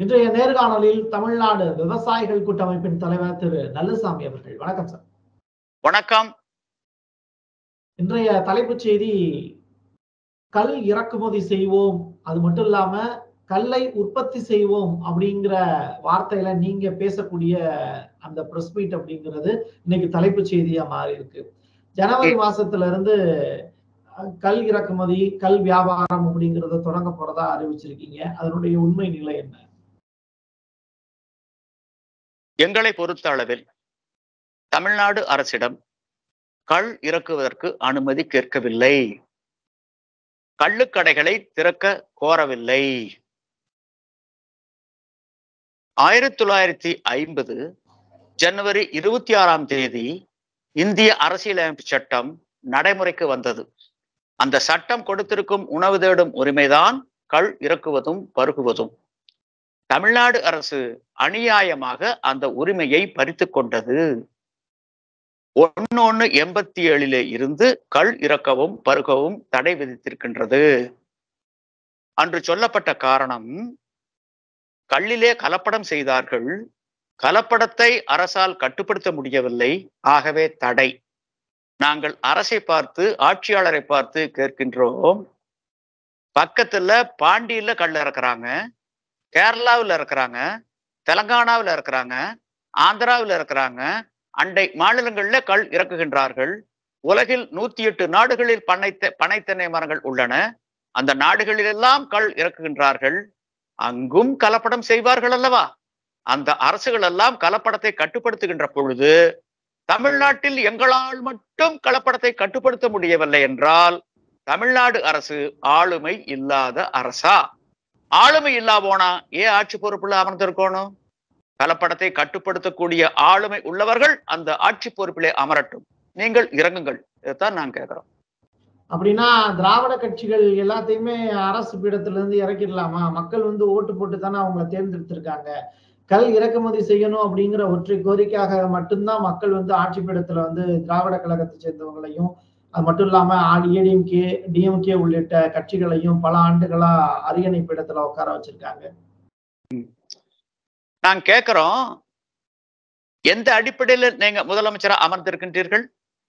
இன்றைய நேர்காணலில் தமிழ்நாடு விவசாயிகள் கூட்டமைப்பின் தலைவர் திரு நல்லுசாமி அவர்கள் வணக்கம் சார் வணக்கம் இன்றைய தலைப்புச் செய்தி கல் இறக்குமதி செய்வோம் அது மட்டும் இல்லாம கல்லை உற்பத்தி செய்வோம் அப்படிங்கிற வார்த்தையில நீங்க பேசக்கூடிய அந்த பிரஸ் மீட் அப்படிங்கிறது இன்னைக்கு தலைப்புச் செய்தியா மாறி இருக்கு ஜனவரி மாசத்துல இருந்து அஹ், கல் இறக்குமதி கல் வியாபாரம் அப்படிங்கறத தொடங்க போறதா அறிவிச்சிருக்கீங்க அதனுடைய உண்மை நிலை என்ன எங்களை பொறுத்த அளவில் தமிழ்நாடு அரசிடம் கள் இறக்குவதற்கு அனுமதி கேட்கவில்லை கள்ளுக்கடைகளை திறக்க கோரவில்லை ஆயிரத்தி தொள்ளாயிரத்தி ஐம்பது ஜனவரி இருபத்தி ஆறாம் தேதி இந்திய அரசியலமைப்பு சட்டம் நடைமுறைக்கு வந்தது அந்த சட்டம் கொடுத்திருக்கும் உணவு தேடும் உரிமைதான் கள் இறக்குவதும் பருகுவதும் தமிழ்நாடு அரசு அநியாயமாக அந்த உரிமையை பறித்து கொண்டது ஒன்னு ஒண்ணு எண்பத்தி ஏழிலே இருந்து கள் இறக்கவும் பருகவும் தடை விதித்திருக்கின்றது அன்று சொல்லப்பட்ட காரணம் கல்லிலே கலப்படம் செய்தார்கள் கலப்படத்தை அரசால் கட்டுப்படுத்த முடியவில்லை ஆகவே தடை நாங்கள் அரசை பார்த்து ஆட்சியாளரை பார்த்து கேட்கின்றோம் பக்கத்துல பாண்டியில கல் இறக்குறாங்க கேரளாவில் இருக்கிறாங்க தெலங்கானாவில் இருக்கிறாங்க ஆந்திராவில் இருக்கிறாங்க அண்டை மாநிலங்களில் கல் இறக்குகின்றார்கள் உலகில் நூத்தி எட்டு நாடுகளில் பனை பனை தென்னை மரங்கள் உள்ளன அந்த நாடுகளிலெல்லாம் கல் இறக்குகின்றார்கள் அங்கும் கலப்படம் செய்வார்கள் அல்லவா அந்த அரசுகள் எல்லாம் கலப்படத்தை கட்டுப்படுத்துகின்ற பொழுது தமிழ்நாட்டில் எங்களால் மட்டும் கலப்படத்தை கட்டுப்படுத்த முடியவில்லை என்றால் தமிழ்நாடு அரசு ஆளுமை இல்லாத அரசா ஆளுமை இல்லா போனா ஏன் ஆட்சி பொறுப்புல அமர்ந்திருக்கணும் கலப்படத்தை கட்டுப்படுத்தக்கூடிய ஆளுமை உள்ளவர்கள் அந்த ஆட்சி பொறுப்பிலே அமரட்டும் நீங்கள் இறங்குங்கள் இதைத்தான் நான் கேட்கிறோம் அப்படின்னா திராவிட கட்சிகள் எல்லாத்தையுமே அரசு பீடத்துல இருந்து இறக்கிடலாமா மக்கள் வந்து ஓட்டு போட்டு தானே அவங்கள தேர்ந்தெடுத்திருக்காங்க கல் இறக்குமதி செய்யணும் அப்படிங்கிற ஒற்றை கோரிக்கையாக மட்டும்தான் மக்கள் வந்து ஆட்சி பீடத்துல வந்து திராவிட கழகத்தை சேர்ந்தவங்களையும் அது மட்டும் இல்லாம ஏடிஎம்கே டிஎம்கே உள்ளிட்ட கட்சிகளையும் பல ஆண்டுகளா அரியணை பீடத்துல உட்கார வச்சிருக்காங்க நான் கேட்கிறோம் எந்த அடிப்படையில் நீங்க முதலமைச்சரா அமர்ந்திருக்கின்றீர்கள்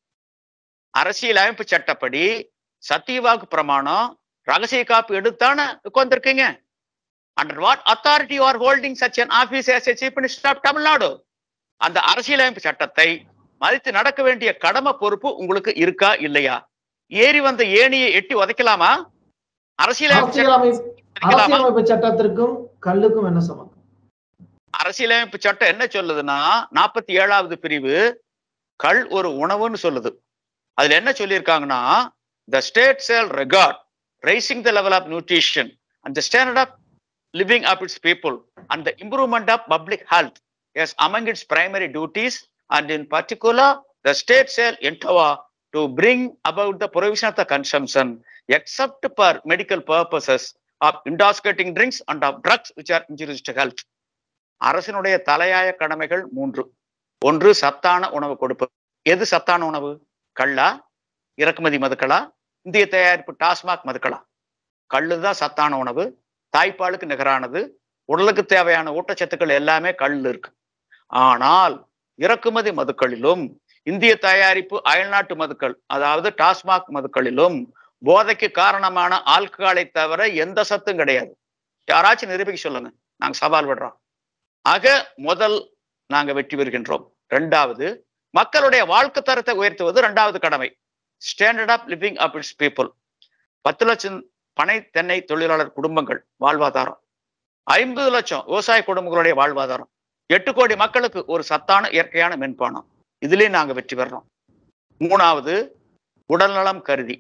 அரசியல் அமைப்பு சட்டப்படி சத்தியவாக்கு பிரமாணம் ரகசிய காப்பு எடுத்தானே உட்கார்ந்துருக்கீங்க under what authority you are holding such an office as a chief minister of Tamil Nadu அந்த அரசியலமைப்பு சட்டத்தை மதித்து நடக்க வேண்டிய கடமை பொறுப்பு உங்களுக்கு இருக்கா இல்லையா ஏறி வந்த ஏணியை எட்டி உதைக்கலாமா அரசியலமைப்பு சட்டம் அரசியலமைப்பு உதைக்கலாமா? அரசியலமைப்பு சட்டத்திற்கும் கல்லுக்கும் என்ன சம்பந்தம் அரசியலமைப்பு சட்டம் என்ன சொல்லுதுன்னா நாற்பத்தி ஏழாவது பிரிவு கள் ஒரு உணவுன்னு சொல்லுது அதுல என்ன சொல்லியிருக்காங்கன்னா the state shall regard raising the level of nutrition and the standard of living of its people and the improvement of public health as among its primary duties and in particular the state shall endeavour to bring about the provision of the consumption except for medical purposes of intoxicating drinks and of drugs which are injurious to health அரசினுடைய தலையாய கடமைகள் மூன்று ஒன்று சத்தான உணவு கொடுப்பது எது சத்தான உணவு கள்ளா இறக்குமதி மதுக்களா இந்திய தயாரிப்பு டாஸ்மாக் மதுக்களா கள்ளு தான் சத்தான உணவு தாய்ப்பாலுக்கு நிகரானது உடலுக்கு தேவையான ஊட்டச்சத்துக்கள் எல்லாமே கல் இருக்கு ஆனால் இறக்குமதி மதுக்களிலும் இந்திய தயாரிப்பு அயல்நாட்டு மதுக்கள் அதாவது டாஸ்மாக் மதுக்களிலும் போதைக்கு காரணமான ஆல்கஹாலை தவிர எந்த சத்தும் கிடையாது யாராச்சும் நிரூபிக்க சொல்லுங்க நாங்க சவால் விடுறோம் ஆக முதல் நாங்க வெற்றி பெறுகின்றோம் ரெண்டாவது மக்களுடைய வாழ்க்கை தரத்தை உயர்த்துவது ரெண்டாவது கடமை standard of living of its people பத்து லட்சம் பனை தென்னை தொழிலாளர் குடும்பங்கள் வாழ்வாதாரம் ஐம்பது லட்சம் விவசாய குடும்பங்களுடைய வாழ்வாதாரம் எட்டு கோடி மக்களுக்கு ஒரு சத்தான இயற்கையான மென்பானம் இதுலயும் நாங்க வெற்றி பெறோம் மூணாவது உடல்நலம் கருதி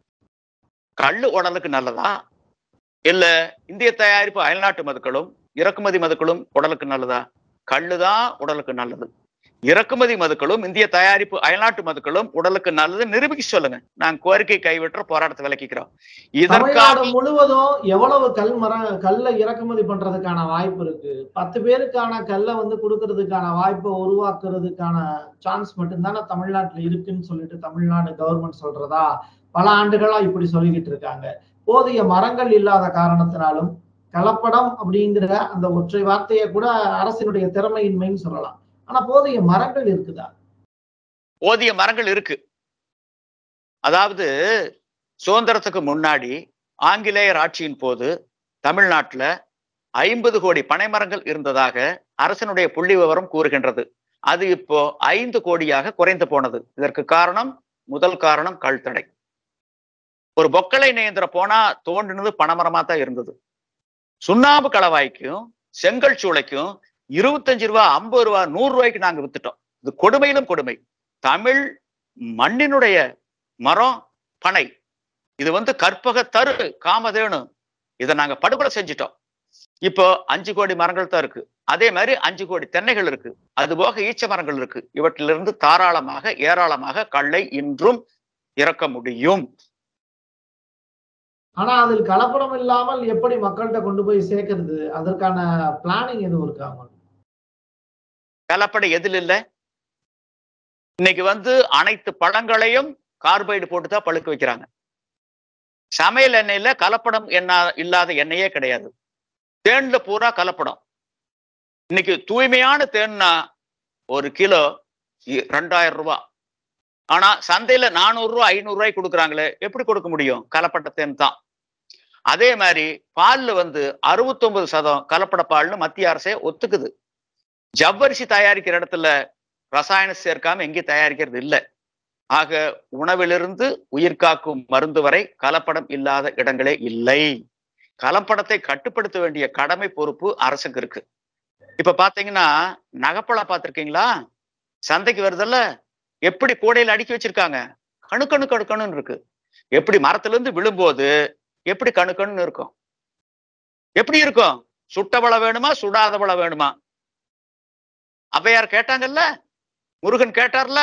கள்ளு உடலுக்கு நல்லதா இல்ல இந்திய தயாரிப்பு அயல்நாட்டு மதுக்களும் இறக்குமதி மதுக்களும் உடலுக்கு நல்லதா கள்ளுதான் உடலுக்கு நல்லது இறக்குமதி மதுக்களும் இந்திய தயாரிப்பு அயல்நாட்டு மதுக்களும் உடலுக்கு நல்லது நிரூபிக்க சொல்லுங்க நான் கோரிக்கை கைவிட்டுற போராட்டத்தை விளக்கிக்கிறோம் தமிழ்நாடு இதற்காக முழுவதும் எவ்வளவு கல் மரம் கல்லை இறக்குமதி பண்றதுக்கான வாய்ப்பு இருக்கு பத்து பேருக்கான கல்லை வந்து கொடுக்கறதுக்கான வாய்ப்பை உருவாக்குறதுக்கான சான்ஸ் மட்டும்தானே தமிழ்நாட்டுல இருக்குன்னு சொல்லிட்டு தமிழ்நாடு கவர்மெண்ட் சொல்றதா பல ஆண்டுகளா இப்படி சொல்லிக்கிட்டு இருக்காங்க போதிய மரங்கள் இல்லாத காரணத்தினாலும் கலப்படம் அப்படிங்கிற அந்த ஒற்றை வார்த்தையை கூட அரசினுடைய திறமையின்மைன்னு சொல்லலாம் ஆனா போதிய மரங்கள் இருக்குதா போதிய மரங்கள் இருக்கு அதாவது சுதந்திரத்துக்கு முன்னாடி ஆங்கிலேயர் ஆட்சியின் போது தமிழ்நாட்டுல ஐம்பது கோடி பனைமரங்கள் இருந்ததாக அரசனுடைய புள்ளி விவரம் கூறுகின்றது அது இப்போ ஐந்து கோடியாக குறைந்து போனது இதற்கு காரணம் முதல் காரணம் கல்தடை ஒரு பொக்களை நேந்திர போனா தோன்றினது பனைமரமா தான் இருந்தது சுண்ணாம்பு களவாய்க்கும் செங்கல் சூளைக்கும் இருபத்தஞ்சு ரூபா ஐம்பது ரூபா நூறு ரூபாய்க்கு நாங்க வித்துட்டோம் இது கொடுமையிலும் கொடுமை தமிழ் மண்ணினுடைய மரம் பனை இது வந்து கற்பக தரு காமதேனு இதை நாங்க படுகொலை செஞ்சிட்டோம் இப்போ அஞ்சு கோடி மரங்கள் தான் இருக்கு அதே மாதிரி அஞ்சு கோடி தென்னைகள் இருக்கு அது போக ஈச்ச மரங்கள் இருக்கு இவற்றிலிருந்து தாராளமாக ஏராளமாக கல்லை இன்றும் இறக்க முடியும் ஆனா அதில் கலப்படம் இல்லாமல் எப்படி மக்கள்கிட்ட கொண்டு போய் சேர்க்கறது அதற்கான பிளானிங் எதுவும் இருக்காம கலப்படை எதில் இல்லை இன்னைக்கு வந்து அனைத்து பழங்களையும் கார்பைடு போட்டு தான் பழுக்க வைக்கிறாங்க சமையல் எண்ணெயில கலப்படம் என்ன இல்லாத எண்ணெயே கிடையாது தேன்ல பூரா கலப்படம் இன்னைக்கு தூய்மையான தேன்னா ஒரு கிலோ இ- ரெண்டாயிரம் ரூபாய் ஆனா சந்தையில நானூறு ரூபாய் ஐநூறு ரூபாய் கொடுக்குறாங்களே எப்படி கொடுக்க முடியும் கலப்பட்ட தேன் தான் அதே மாதிரி பால்ல வந்து அறுபத்தொன்பது சதம் கலப்பட பால்னு மத்திய அரசே ஒத்துக்குது ஜவ்வரிசி தயாரிக்கிற இடத்துல ரசாயனம் சேர்க்காம எங்கேயும் தயாரிக்கிறது இல்லை ஆக உணவிலிருந்து உயிர் காக்கும் மருந்து வரை கலப்படம் இல்லாத இடங்களே இல்லை கலப்படத்தை கட்டுப்படுத்த வேண்டிய கடமை பொறுப்பு அரசுக்கு இருக்கு இப்ப பாத்தீங்கன்னா நகைப்பழம் பார்த்திருக்கீங்களா சந்தைக்கு வருதல்ல எப்படி கூடையில அடுக்கி வச்சிருக்காங்க கணு கணு கணு கணுன்னு இருக்கு எப்படி மரத்துல இருந்து விழும்போது எப்படி கணு கணுன்னு இருக்கும் எப்படி இருக்கும் சுட்ட பழம் வேணுமா சுடாத பழம் வேணுமா அவ்வையார் கேட்டாங்கல்ல முருகன் கேட்டார்ல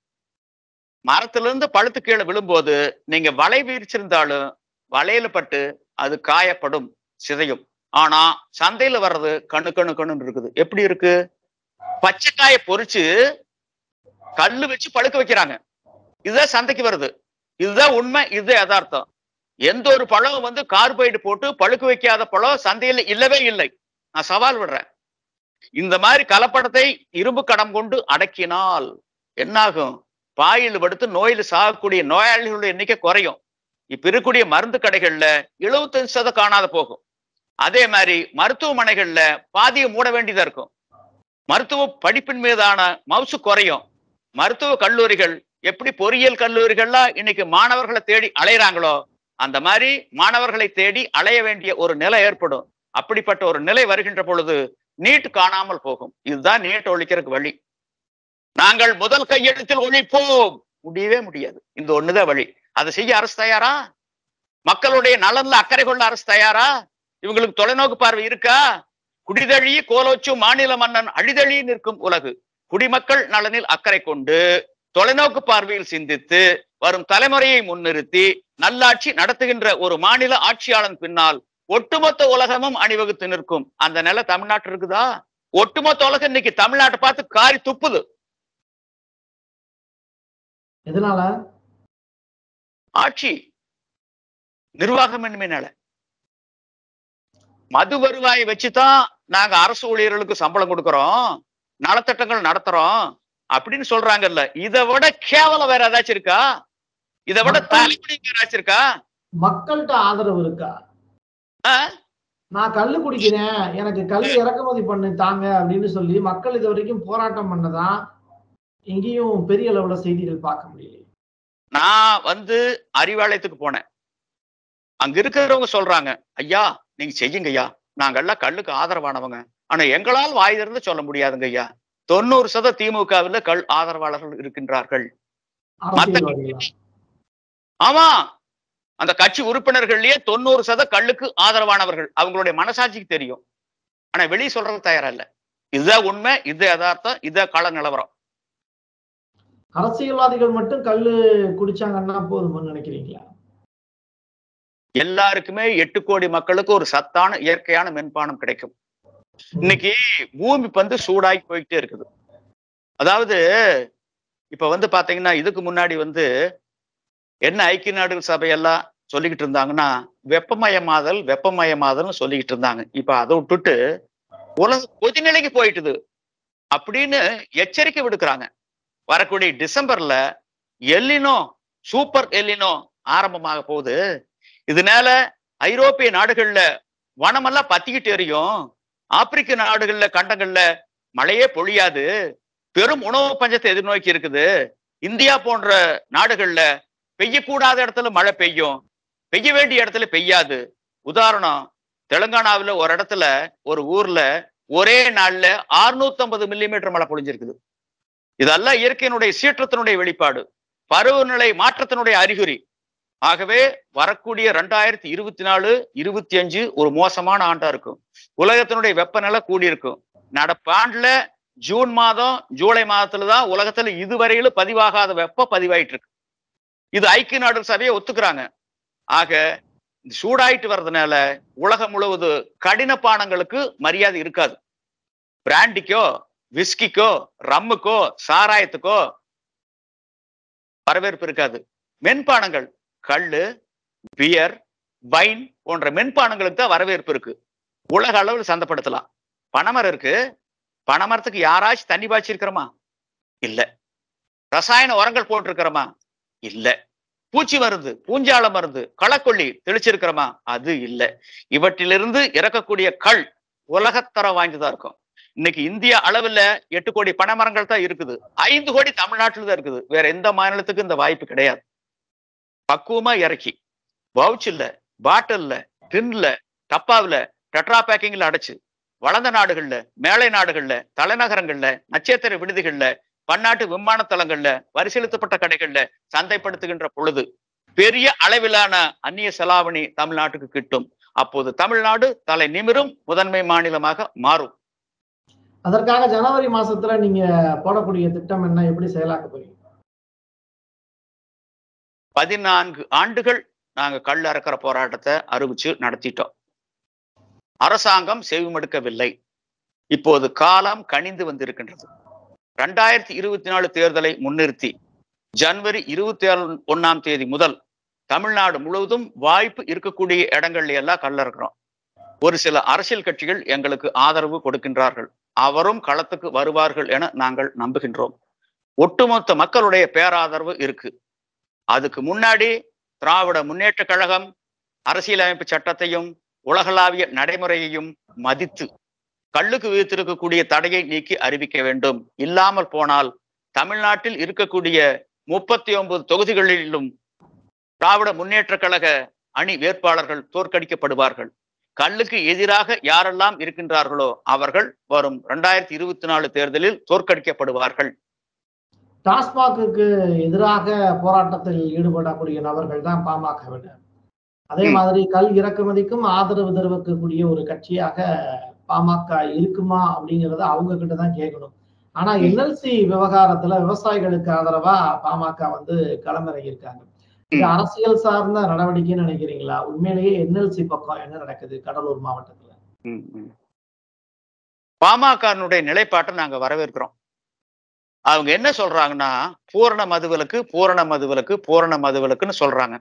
மரத்துல இருந்து பழுத்து கீழே விழும்போது நீங்க வலை விரிச்சிருந்தாலும் வலையில பட்டு அது காயப்படும் சிதையும் ஆனா சந்தையில வர்றது கண்ணு கண்ணு கண்ணுன்னு இருக்குது எப்படி இருக்கு பச்சைக்காயை பொரிச்சு கல்லு வச்சு பழுக்க வைக்கிறாங்க இதுதான் சந்தைக்கு வருது இதுதான் உண்மை இதுதான் யதார்த்தம் எந்த ஒரு பழம் வந்து கார்பைடு போட்டு பழுக்க வைக்காத பழம் சந்தையில இல்லவே இல்லை நான் சவால் விடுறேன் இந்த மாதிரி கலப்படத்தை இரும்பு கடம் கொண்டு அடக்கினால் என்னாகும் பாயில் படுத்து நோயில சாகக்கூடிய நோயாளிகளுடைய எண்ணிக்கை குறையும் இப்ப இருக்கக்கூடிய மருந்து கடைகள்ல எழுபத்தஞ்சு சதம் காணாத போகும் அதே மாதிரி மருத்துவமனைகள்ல பாதியை மூட வேண்டியதா இருக்கும் மருத்துவ படிப்பின் மீதான மவுசு குறையும் மருத்துவ கல்லூரிகள் எப்படி பொறியியல் கல்லூரிகள்லாம் இன்னைக்கு மாணவர்களை தேடி அலையறாங்களோ அந்த மாதிரி மாணவர்களை தேடி அலைய வேண்டிய ஒரு நிலை ஏற்படும் அப்படிப்பட்ட ஒரு நிலை வருகின்ற பொழுது நீட் காணாமல் போகும் இதுதான் நீட் ஒழிக்கிறதுக்கு வழி நாங்கள் முதல் கையெழுத்தில் ஒழிப்போம் முடியவே முடியாது இந்த ஒண்ணுதான் வழி அதை செய்ய அரசு தயாரா மக்களுடைய நலன்ல அக்கறை கொள்ள அரசு தயாரா இவங்களுக்கு தொலைநோக்கு பார்வை இருக்கா குடிதழி கோலோச்சு மாநில மன்னன் அழிதழி நிற்கும் உலகு குடிமக்கள் நலனில் அக்கறை கொண்டு தொலைநோக்கு பார்வையில் சிந்தித்து வரும் தலைமுறையை முன்னிறுத்தி நல்லாட்சி நடத்துகின்ற ஒரு மாநில ஆட்சியாளன் பின்னால் ஒட்டுமொத்த உலகமும் அணிவகுத்து நிற்கும் அந்த நிலை தமிழ்நாட்டு இருக்குதா ஒட்டுமொத்த உலகம் இன்னைக்கு தமிழ்நாட்டை பார்த்து காரி துப்புது எதனால ஆட்சி நிர்வாகமின்மையினால மது வருவாயை வச்சுதான் நாங்க அரசு ஊழியர்களுக்கு சம்பளம் கொடுக்கறோம் நலத்திட்டங்கள் நடத்துறோம் அப்படின்னு சொல்றாங்கல்ல இதை விட கேவலம் வேற ஏதாச்சும் இருக்கா இதை விட மக்கள்- தலைமுடி வேற ஏதாச்சும் இருக்கா மக்கள்கிட்ட ஆதரவு இருக்கா ஆ? நான் கல்லு குடிக்கிறேன் எனக்கு கல் இறக்குமதி பண்ணி தாங்க அப்படின்னு சொல்லி மக்கள் இது வரைக்கும் போராட்டம் பண்ணதா எங்கேயும் பெரிய அளவுல செய்திகள் பார்க்க முடியல நான் வந்து அறிவாலயத்துக்கு போனேன் அங்க இருக்கிறவங்க சொல்றாங்க ஐயா நீங்க செய்யுங்க ஐயா நாங்கெல்லாம் கல்லுக்கு ஆதரவானவங்க ஆனா எங்களால் வாய் திறந்து சொல்ல முடியாதுங்க ஐயா தொண்ணூறு சத திமுகவில் கல் ஆதரவாளர்கள் இருக்கின்றார்கள் அரசியல்வாதிகளா ஆமா அந்த கட்சி உறுப்பினர்கள்லயே தொண்ணூறு சத கல்லுக்கு ஆதரவானவர்கள் அவங்களுடைய மனசாட்சிக்கு தெரியும் ஆனா வெளியே சொல்றது தயாரா இல்ல இதுதான் உண்மை இது யதார்த்தம் இதுதான் கள நிலவரம் அரசியல்வாதிகள் மட்டும் கல்லு குடிச்சாங்கன்னா போதும்னு நினைக்கிறீங்களா எல்லாருக்குமே எட்டு கோடி மக்களுக்கு ஒரு சத்தான இயற்கையான மென்பானம் கிடைக்கும் இன்னைக்கு பூமி வந்து சூடாகி போயிட்டே இருக்குது அதாவது இப்ப வந்து பாத்தீங்கன்னா இதுக்கு முன்னாடி வந்து என்ன ஐக்கிய நாடுகள் சபையெல்லாம் சொல்லிக்கிட்டு இருந்தாங்கன்னா வெப்பமயமாதல் வெப்பமயமாதல்னு சொல்லிக்கிட்டு இருந்தாங்க இப்ப அதை விட்டுட்டு உலக கொதிநிலைக்கு போயிட்டுது அப்படின்னு எச்சரிக்கை விடுக்கிறாங்க வரக்கூடிய டிசம்பர்ல எல்லினோ சூப்பர் எல்லினோ ஆரம்பமாக போகுது இதனால ஐரோப்பிய நாடுகள்ல வனமெல்லாம் பத்திக்கிட்டு எரியும் ஆப்பிரிக்க நாடுகள்ல கண்டங்கள்ல மழையே பொழியாது பெரும் உணவு பஞ்சத்தை எதிர்நோக்கி இருக்குது இந்தியா போன்ற நாடுகள்ல பெய்யக்கூடாத இடத்துல மழை பெய்யும் பெய்ய வேண்டிய இடத்துல பெய்யாது உதாரணம் தெலுங்கானாவுல ஒரு இடத்துல ஒரு ஊர்ல ஒரே நாள்ல 650 மில்லிமீட்டர் மழை பொழிஞ்சிருக்குது இதெல்லாம் இயற்கையினுடைய சீற்றத்தினுடைய வெளிப்பாடு பருவநிலை மாற்றத்தினுடைய அறிகுறி ஆகவே வரக்கூடிய ரெண்டாயிரத்தி இருபத்தி நாலு இருபத்தி அஞ்சு ஒரு மோசமான ஆண்டா இருக்கும் உலகத்தினுடைய வெப்பநிலை கூடியிருக்கும் நடப்பாண்டுல ஜூன் மாதம் ஜூலை மாதத்துல தான் உலகத்துல இதுவரையிலும் பதிவாகாத வெப்பம் பதிவாயிட்டு இருக்கு இது ஐக்கிய நாடுகள் சபையை ஒத்துக்கிறாங்க ஆக இந்த சூடாயிட்டு வர்றதுனால உலகம் முழுவது கடின பானங்களுக்கு மரியாதை இருக்காது பிராண்டிக்கோ விஸ்கிக்கோ ரம்முக்கோ சாராயத்துக்கோ வரவேற்பு இருக்காது மென்பானங்கள் கள்ளு பியர் வைன் போன்ற மென்பானங்களுக்கு தான் வரவேற்பு இருக்கு உலக அளவில் சந்தைப்படுத்தலாம் பனைமரம் இருக்கு பனைமரத்துக்கு யாராச்சும் தண்ணி பாய்ச்சிருக்கிறோமா இல்ல ரசாயன உரங்கள் போட்டிருக்கிறோமா இல்ல பூச்சி மருந்து பூஞ்சால மருந்து களக்கொல்லி தெளிச்சிருக்கிறோமா அது இல்ல இவற்றிலிருந்து இறக்கக்கூடிய கள் உலகத்தர வாய்ந்ததா இருக்கும் இன்னைக்கு இந்திய அளவுல எட்டு கோடி பனைமரங்கள் தான் இருக்குது ஐந்து கோடி தமிழ்நாட்டுல தான் இருக்குது வேற எந்த மாநிலத்துக்கும் இந்த வாய்ப்பு கிடையாது பக்குவமா இறக்கி பவுச்சில்ல பாட்டில்ல டின்ல டப்பாவில் டெட்ரா பேக்கிங்ல அடைச்சு வளர்ந்த நாடுகள்ல மேலை நாடுகள்ல தலைநகரங்கள்ல நட்சத்திர விடுதிகள்ல பன்னாட்டு விமான தளங்கள்ல வரிசெலுத்தப்பட்ட கடைகள்ல சந்தைப்படுத்துகின்ற பொழுது பெரிய அளவிலான அந்நிய செலாவணி தமிழ்நாட்டுக்கு கிட்டும் அப்போது தமிழ்நாடு தலை நிமிரும் முதன்மை மாநிலமாக மாறும் அதற்காக ஜனவரி மாசத்துல நீங்க போடக்கூடிய திட்டம் என்ன எப்படி செயலாக்க போறீங்க பதினான்கு ஆண்டுகள் நாங்க கல் அறக்கிற போராட்டத்தை அறிவிச்சு நடத்திட்டோம் அரசாங்கம் செவிமடுக்கவில்லை இப்போது காலம் கனிந்து வந்திருக்கின்றது ரெண்டாயிரத்தி இருபத்தி நாலு தேர்தலை முன்னிறுத்தி ஜனவரி இருபத்தி ஏழு ஒன்னாம் தேதி முதல் தமிழ்நாடு முழுவதும் வாய்ப்பு இருக்கக்கூடிய இடங்கள்ல எல்லாம் கல்லறுக்கிறோம் ஒரு சில அரசியல் கட்சிகள் எங்களுக்கு ஆதரவு கொடுக்கின்றார்கள் அவரும் களத்துக்கு வருவார்கள் என நாங்கள் நம்புகின்றோம் ஒட்டுமொத்த மக்களுடைய பேராதரவு இருக்கு அதுக்கு முன்னாடி திராவிட முன்னேற்ற கழகம் அரசியலமைப்பு சட்டத்தையும் உலகளாவிய நடைமுறையையும் மதித்து கல்லுக்கு விதித்திருக்கக்கூடிய தடையை நீக்கி அறிவிக்க வேண்டும் இல்லாமல் போனால் தமிழ்நாட்டில் இருக்கக்கூடிய முப்பத்தி ஒன்பது தொகுதிகளிலும் திராவிட முன்னேற்ற கழக அணி வேட்பாளர்கள் தோற்கடிக்கப்படுவார்கள் கல்லுக்கு எதிராக யாரெல்லாம் இருக்கின்றார்களோ அவர்கள் வரும் இரண்டாயிரத்தி இருபத்தி நாலு தேர்தலில் தோற்கடிக்கப்படுவார்கள் டாஸ்மாகுக்கு எதிராக போராட்டத்தில் ஈடுபடக்கூடிய நபர்கள் தான் பாமகவினர் அதே ம். மாதிரி கல் இறக்குமதிக்கும் ஆதரவு தெரிவிக்கக்கூடிய ஒரு கட்சியாக பாமக இருக்குமா அப்படிங்கறத அவங்க கிட்ட தான் கேட்கணும் ஆனா ம். என்எல்சி விவகாரத்துல விவசாயிகளுக்கு ஆதரவா பாமக வந்து களமிறங்கி இருக்காங்க இது ம். அரசியல் சார்ந்த நடவடிக்கைன்னு நினைக்கிறீங்களா உண்மையிலேயே என்எல்சி பக்கம் என்ன நடக்குது கடலூர் மாவட்டத்துல ம், ம். பாமகனுடைய நிலைப்பாட்டை நாங்க வரவேற்கிறோம் அவங்க என்ன சொல்றாங்கன்னா பூரண மதுவிலக்கு பூரண மதுவிலக்கு பூரண மதுவிலக்குன்னு சொல்றாங்க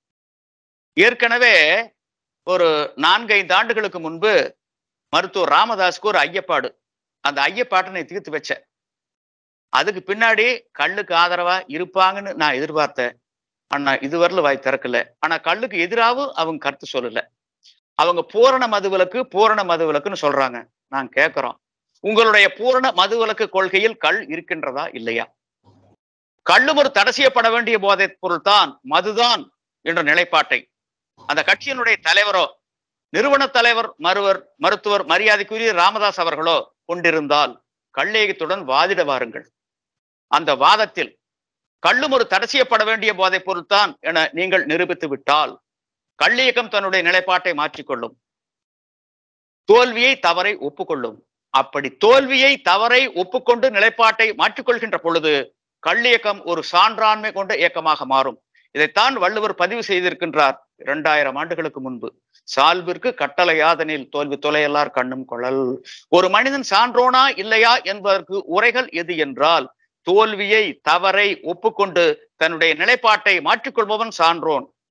ஏற்கனவே ஒரு நான்கைந்து ஆண்டுகளுக்கு முன்பு மருத்துவர் ராமதாஸ்க்கு ஒரு ஐயப்பாடு அந்த ஐயப்பாட்டை நான் தீர்த்து வச்சேன் அதுக்கு பின்னாடி கல்லுக்கு ஆதரவா இருப்பாங்கன்னு நான் எதிர்பார்த்தேன் ஆனா இதுவரையிலும் வாய் திறக்கல ஆனா கல்லுக்கு எதிராகவும் அவங்க கருத்து சொல்லல அவங்க பூரண மதுவிலக்கு பூரண மதுவிலக்குன்னு சொல்றாங்க நான் கேட்கிறோம் உங்களுடைய பூரண மதுவிலக்கு கொள்கையில் கல் இருக்கின்றதா இல்லையா கள்ளும் ஒரு தடை செய்யப்பட வேண்டிய போதைப் பொருள் தான் மதுதான் என்ற நிலைப்பாட்டை அந்த கட்சியினுடைய தலைவரோ நிறுவன தலைவர் மருவர் மருத்துவர் மரியாதைக்குரிய ராமதாஸ் அவர்களோ கொண்டிருந்தால் கல்லேகத்துடன் வாதிட வாருங்கள் அந்த வாதத்தில் கள்ளும் ஒரு தடை செய்யப்பட வேண்டிய போதைப் பொருள் தான் என நீங்கள் நிரூபித்து விட்டால் கள்ளியக்கம் தன்னுடைய நிலைப்பாட்டை மாற்றிக்கொள்ளும் தோல்வியை தவறை ஒப்புக்கொள்ளும் அப்படி தோல்வியை தவறை ஒப்புக்கொண்டு நிலைப்பாட்டை மாற்றிக்கொள்கின்ற பொழுது கள்ளியக்கம் ஒரு சான்றாண்மை கொண்ட இயக்கமாக மாறும் இதைத்தான் வள்ளுவர் பதிவு செய்திருக்கின்றார் இரண்டாயிரம் ஆண்டுகளுக்கு முன்பு சால்பிற்கு கட்டளையாதனில் தோல்வி தொலையல்லார் கண்ணும் கொள்ளல் ஒரு மனிதன் சான்றோனா இல்லையா என்பதற்கு உரைகள் எது என்றால் தோல்வியை தவறை ஒப்புக்கொண்டு தன்னுடைய நிலைப்பாட்டை மாற்றிக்கொள்பவன் சான்றோன்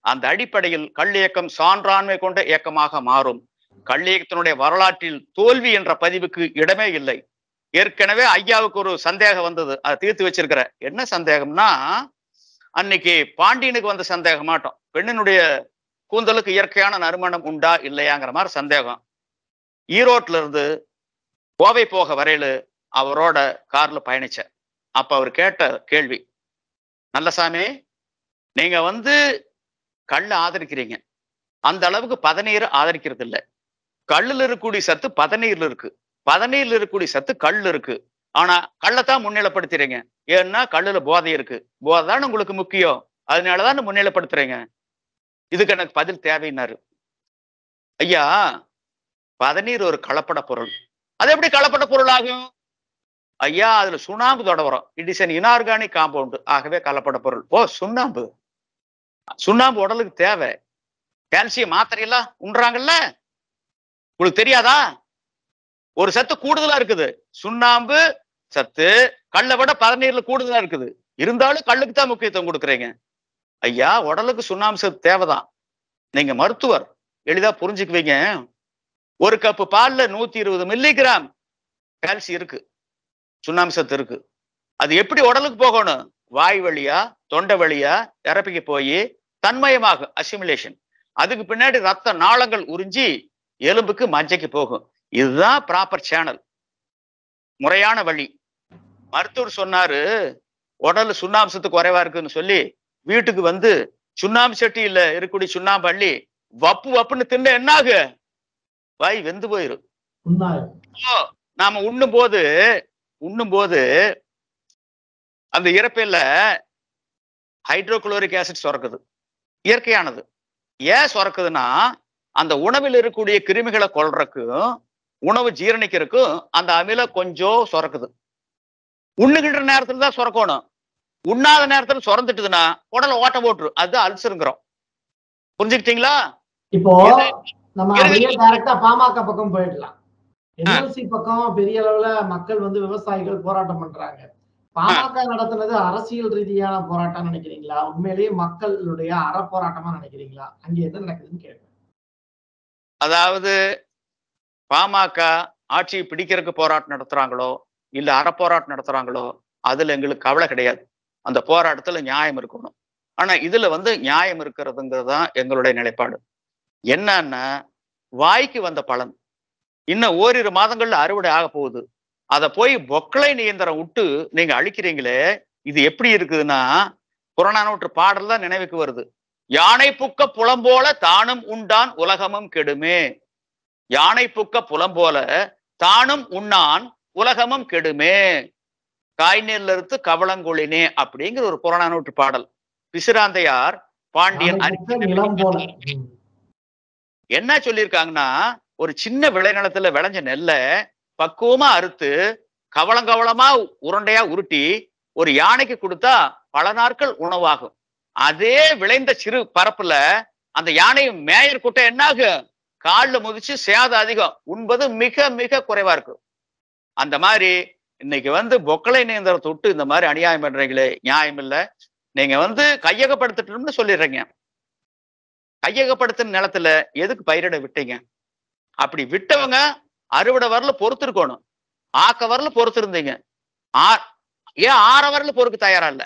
அந்த அடிப்படையில் கல் இயக்கம் சான்றாண்மை கொண்ட இயக்கமாக மாறும் கல் இயக்கத்தினுடைய வரலாற்றில் தோல்வி என்ற பதிவுக்கு இடமே இல்லை ஏற்கனவே ஐயாவுக்கு ஒரு சந்தேகம் வந்தது அதை தீர்த்து வச்சிருக்கிற என்ன சந்தேகம்னா அன்னைக்கு பாண்டியனுக்கு வந்த சந்தேகம் மாட்டோம் பெண்ணினுடைய கூந்தலுக்கு இயற்கையான நறுமணம் உண்டா இல்லையாங்கிற மாதிரி சந்தேகம் ஈரோட்ல இருந்து கோவை போக வரையில அவரோட கார்ல பயணிச்சேன் அப்ப அவர் கேட்ட கேள்வி நல்லசாமி நீங்க வந்து கல்ல ஆதரிக்கிறீங்க அந்த அளவுக்கு பதநீர் ஆதரிக்கிறது இல்ல கல்லுல இருக்கக்கூடிய சத்து பதநீர்ல இருக்கு பதநீர்ல இருக்கக்கூடிய சத்து கல் இருக்கு ஆனா கள்ளத்தான் முன்னிலைப்படுத்துறீங்க ஏன்னா கல்லுல போதை இருக்கு போதை தான் உங்களுக்கு முக்கியம் அதனாலதான் முன்னிலைப்படுத்துறீங்க இதுக்கு எனக்கு பதில் தேவைன்னாரு ஐயா பதநீர் ஒரு கலப்பட பொருள் அது எப்படி கலப்பட பொருள் ஆகும் ஐயா அதுல சுண்ணாம்பு தொட வரும் it is an inorganic compound ஆகவே கலப்பட பொருள் ஓ சுண்ணாம்பு சுண்ணாம்பு உடலுக்கு தேவை கால்சியம் மாத்திரையெல்லாம் உண்றாங்கல்ல உங்களுக்கு தெரியாதா ஒரு சத்து கூடுதலா இருக்குது சுண்ணாம்பு சத்து கல்லை விட பதநீர்ல கூடுதலா இருக்குது இருந்தாலும் கல்லுக்கு தான் முக்கியத்துவம் கொடுக்குறீங்க ஐயா உடலுக்கு சுண்ணாம்பு சத்து தேவைதான் நீங்க மருத்துவர் எளிதா புரிஞ்சுக்குவீங்க ஒரு கப்பு பால்ல நூத்தி இருபது மில்லிகிராம் கால்சியம் இருக்கு சுண்ணாம்பு சத்து இருக்கு அது எப்படி உடலுக்கு போகணும் வாய் வழியா தொண்டை வழியா இறப்பிக்கு போய் தன்மயமாகும் அசிமுலேஷன் அதுக்கு பின்னாடி ரத்த நாளங்கள் உறிஞ்சி எலும்புக்கு மஞ்சைக்கு போகும் இதுதான் ப்ராப்பர் சேனல் முறையான வழி மருத்துவர் சொன்னாரு உடல் சுண்ணாம்சத்துக்கு குறைவா இருக்குன்னு சொல்லி வீட்டுக்கு வந்து சுண்ணாம்பு சட்டியில இருக்கக்கூடிய சுண்ணாம்பு அள்ளி வப்பு வப்புன்னு தின்ன என்னாகு வாய் வெந்து போயிரும் உண்மையாக ஓ, நாம உண்ணும் போது உண்ணும் போது அந்த இறப்பையில ஹைட்ரோகுளோரிக் ஆசிட் சுரக்குது இயற்கையானது ஏன் சுரக்குதுன்னா அந்த உணவில் இருக்கக்கூடிய கிருமிகளை கொல்றதுக்கும் உணவு ஜீரணிக்கிறதுக்கும் அந்த அமில கொஞ்சம் சுரக்குது உண்ணுகின்ற நேரத்துல தான் சுரக்கணும் உண்ணாத நேரத்துல சுரந்துட்டுதுன்னா உடலை ஓட்ட போட்டுரு அது அல்சருங்கிறோம் புரிஞ்சுக்கிட்டீங்களா இப்போ இது- நம்ம இது- அப்படியே டைரக்டா பாமக பக்கம் போயிடலாம் என்எல்சி பக்கம் பெரிய அளவுல மக்கள் வந்து விவசாயிகள் போராட்டம் பண்றாங்க பாமக நடத்துனது அரசியல் ரீதியான போராட்டம் நினைக்கிறீங்களா உண்மையிலேயே மக்களுடைய அற போராட்டமா நினைக்கிறீங்களா அங்க என்ன நடக்குதுன்னு கேட்பேன் அதாவது பாமக ஆட்சியை பிடிக்கிறதுக்கு போராட்டம் நடத்துறாங்களோ இல்ல அறப்போராட்டம் நடத்துறாங்களோ அதுல எங்களுக்கு கவலை கிடையாது அந்த போராட்டத்துல நியாயம் இருக்கணும் ஆனா இதுல வந்து நியாயம் இருக்கிறதுங்கிறது தான் எங்களுடைய நிலைப்பாடு என்னன்னா வாய்க்கு வந்த பலன் இன்னும் ஓரிரு மாதங்கள்ல அறுவடை ஆக போகுது அதை போய் பொக்களை நியந்திரம் விட்டு நீங்க அழிக்கிறீங்களே இது எப்படி இருக்குதுன்னா புறநானூற்று பாடல் தான் நினைவுக்கு வருது யானை புக்க புலம்போல தானும் உண்டான் உலகமும் கெடுமே யானை புக்க புலம்போல தானும் உண்ணான் உலகமும் கெடுமே காய்நெல்ல இருந்து கவளங்கொழினே அப்படிங்கிற ஒரு புறநானூற்று பாடல் பிசிராந்தையார் பாண்டியன் யானை புக்க நிலம் போல ம். என்ன சொல்லியிருக்காங்கன்னா ஒரு சின்ன விளைநிலத்துல விளைஞ்ச நெல்லை பக்குவமா அறுத்து கவளங்கவளமா உருண்டையா உருட்டி ஒரு யானைக்கு கொடுத்தா பல நாட்கள் உணவாகும் அதே விளைந்த சிறு பரப்புல அந்த யானை மேயர் கூட்டம் என்னாகும் கால்ல முதிச்சு சேதம் அதிகம் உண்பது மிக மிக குறைவா இருக்கும் அந்த மாதிரி இன்னைக்கு வந்து பொக்களை நேந்திரத்தை விட்டு இந்த மாதிரி அநியாயம் பண்றீங்களே நியாயம் இல்ல நீங்க வந்து கையகப்படுத்தட்டும்னு சொல்லிடுறீங்க கையகப்படுத்தின நிலத்துல எதுக்கு பயிரிட விட்டீங்க அப்படி விட்டவங்க அறுவடை வரல பொறுத்து இருக்கணும் ஆக்க வரல பொறுத்து இருந்தீங்க ஆ ஏன் ஆற வரல பொறுக்க தயாரா இல்ல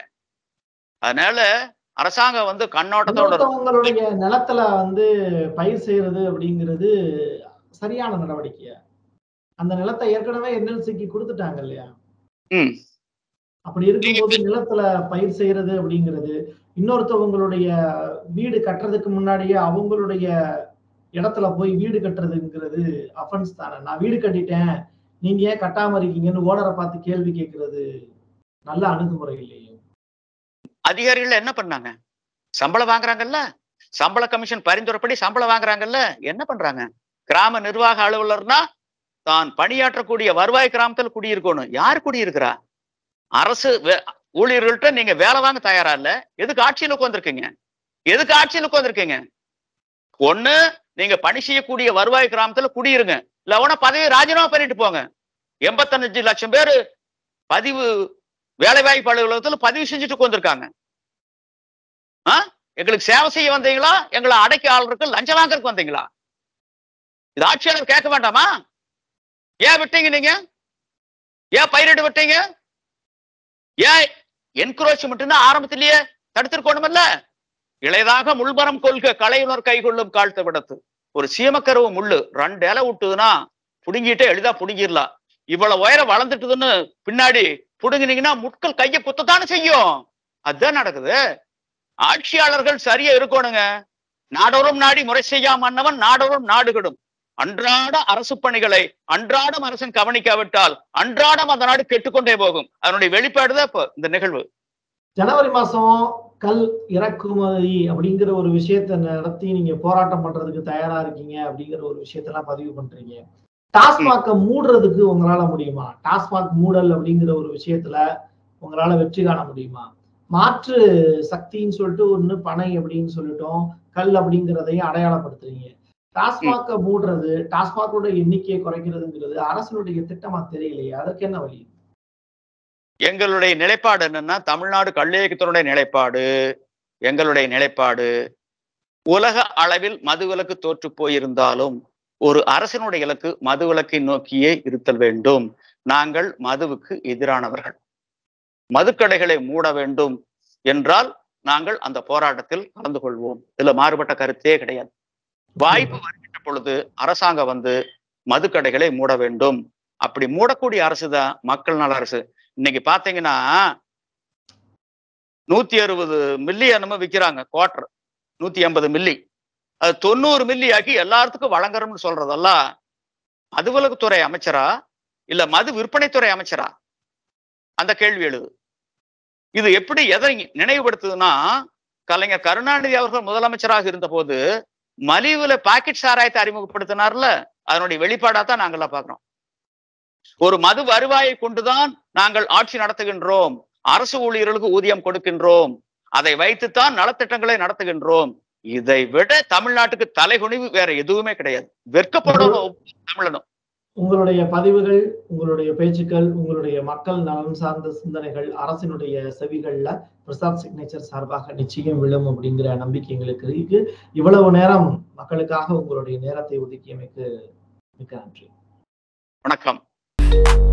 அதனால அரசாங்கம் வந்து கண்ணோட்டத்தோட இருக்கும். இன்னொருத்தவங்களுடைய நிலத்துல வந்து பயிர் செய்யறது அப்படிங்கிறது சரியான நடவடிக்கையா அந்த நிலத்தை ஏற்கனவே என்எல்சிக்கு கொடுத்துட்டாங்க இல்லையா ம் அப்படி இருக்கும்போது நிலத்துல பயிர் செய்யறது அப்படிங்கிறது இன்னொருத்தவங்களுடைய வீடு கட்டுறதுக்கு முன்னாடியே அவங்களுடைய இடத்துல போய் வீடு கட்டுறதுங்கிறது அஃபென்ஸ் தானே நான் வீடு கட்டிட்டேன் நீங்க ஏன் கட்டாம இருக்கீங்கன்னு ஓனரை பார்த்து கேள்வி கேட்கறது நல்ல அணுகுமுறை இல்லையே அதிகாரிகள் என்ன பண்ணாங்க சம்பளம் வாங்குறாங்கல்ல சம்பள கமிஷன் பரிந்துரைப்படி சம்பளம் வாங்குறாங்கல்ல என்ன பண்றாங்க கிராம நிர்வாக அலுவலர்னா தான் பணியாற்றக்கூடிய வருவாய் கிராமத்தில் குடியிருக்கணும் யார் குடியிருக்கிறா அரசு வே- ஊழியர்கள்ட்ட நீங்க வேலை வாங்க தயாரா இல்ல எதுக்கு ஆட்சியில் உட்காந்துருக்கீங்க எதுக்கு ஆட்சியில் உட்காந்துருக்கீங்க ஒண்ணு நீங்க பணி செய்யக்கூடிய வருவாய் கிராமத்துல குடியிருங்க இல்ல உன பதவி ராஜினாமா பண்ணிட்டு போங்க எண்பத்தஞ்சு லட்சம் பேரு பதிவு வேலைவாய்ப்பு அலுவலகத்துல பதிவு செஞ்சுட்டு உட்காந்துருக்காங்க எங்களுக்கு சேவை செய்ய வந்தீங்களா எங்களை அடைக்க ஆளுக்கு லஞ்சம் வாங்கறதுக்கு வந்தீங்களா இது ஆட்சியாளர் கேட்க வேண்டாமா ஏன் விட்டீங்க நீங்க ஏன் பயிரிட விட்டீங்க ஏன் என்குரோச்மெண்ட் ஆரம்பத்திலேயே தடுத்திருக்கணுமல்ல இளையதாக முள்மரம் கொள்க கலையுணர் கைகொள்ளும் காழ்த்த விடத்து ஒரு சீமக்கருவு முள்ளு ரெண்டு இலை விட்டுதுன்னா புடுங்கிட்டே எளிதா புடுங்கிடலாம் இவ்வளவு உயரம் வளர்ந்துட்டுதுன்னு பின்னாடி புடுங்கினீங்கன்னா முட்கள் கையை குத்தத்தானே செய்யும் அதுதான் நடக்குது ஆட்சியாளர்கள் சரியா இருக்கணுங்க நாடோறும் நாடி முறை செய்யாம மன்னவன் நாடோறும் நாடுகிடும் அன்றாட அரசு பணிகளை அன்றாடம் அரசன் கவனிக்காவிட்டால் அன்றாடம் அந்த நாடு கெட்டுக்கொண்டே போகும் அதனுடைய வெளிப்பாடுதான் இப்போ இந்த நிகழ்வு ஜனவரி மாசம் கல் இறக்குமதி அப்படிங்கிற ஒரு விஷயத்த நடத்தி நீங்க போராட்டம் பண்றதுக்கு தயாரா இருக்கீங்க அப்படிங்கிற ஒரு விஷயத்தெல்லாம் பதிவு பண்றீங்க டாஸ்மாக மூடுறதுக்கு உங்களால முடியுமா டாஸ்மாக் மூடல் அப்படிங்கிற ஒரு விஷயத்துல உங்களால வெற்றி காண முடியுமா மாற்று சக்தின்னு சொல்லிட்டு ஒண்ணு பனை அப்படின்னு சொல்லிட்டோம் கல் அப்படிங்கிறதையும் அடையாளப்படுத்துறீங்க டாஸ்மாக மூடுறது டாஸ்மாகோட எண்ணிக்கையை குறைக்கிறதுங்கிறது அரசனுடைய திட்டமா தெரியலையே அதற்கு என்ன வழி எங்களுடைய நிலைப்பாடு என்னன்னா தமிழ்நாடு கல்லியக்கத்தினுடைய நிலைப்பாடு எங்களுடைய நிலைப்பாடு உலக அளவில் மதுவிலக்கு தோற்று போயிருந்தாலும் ஒரு அரசினுடைய இலக்கு மதுவிலக்கை நோக்கியே இருத்தல் வேண்டும் நாங்கள் மதுவுக்கு எதிரானவர்கள் மதுக்கடைகளை மூட வேண்டும் என்றால் நாங்கள் அந்த போராட்டத்தில் கலந்து கொள்வோம் இதுல மாறுபட்ட கருத்தே கிடையாது வாய்ப்பு வருகின்ற பொழுது அரசாங்கம் வந்து மதுக்கடைகளை மூட வேண்டும் அப்படி மூடக்கூடிய அரசு தான் மக்கள் நல அரசு இன்னைக்கு பாத்தீங்கன்னா நூத்தி அறுபது மில்லி என்னமோ விக்கிறாங்க குவார்டர் நூத்தி எண்பது மில்லி அது தொண்ணூறு மில்லி ஆக்கி எல்லாத்துக்கும் வழங்குறோம்னு சொல்றதெல்லாம் மதுவிலக்குத்துறை அமைச்சரா இல்ல மது விற்பனைத்துறை அமைச்சரா அந்த கேள்வி எழுது இது எப்படி எதை நினைவுபடுத்துதுன்னா கலைஞர் கருணாநிதி அவர்கள் முதலமைச்சராக இருந்த போது மலிவுல பாக்கெட் சாராயத்தை அறிமுகப்படுத்தினார்ல அதனுடைய வெளிப்பாடா தான் நாங்கள்லாம் பாக்குறோம் ஒரு மது வருவாயை கொண்டுதான் நாங்கள் ஆட்சி நடத்துகின்றோம் அரசு ஊழியர்களுக்கு ஊதியம் கொடுக்கின்றோம் அதை வைத்துத்தான் நலத்திட்டங்களை நடத்துகின்றோம் இதை விட தமிழ்நாட்டுக்கு தலைகுனிவு வேற எதுவுமே கிடையாது வெட்கப்படணும் ஒவ்வொரு தமிழனும் உங்களுடைய பதிவுகள் உங்களுடைய பேச்சுக்கள் உங்களுடைய மக்கள் நலன் சார்ந்த சிந்தனைகள் அரசினுடைய செவிகள்ல பிரசாத் சிக்னேச்சர் சார்பாக நிச்சயம் விழும் அப்படிங்கிற நம்பிக்கை எங்களுக்கு இருக்கு இவ்வளவு நேரம் மக்களுக்காக உங்களுடைய நேரத்தை ஒதுக்கியமைக்கு மிக்க நன்றி வணக்கம்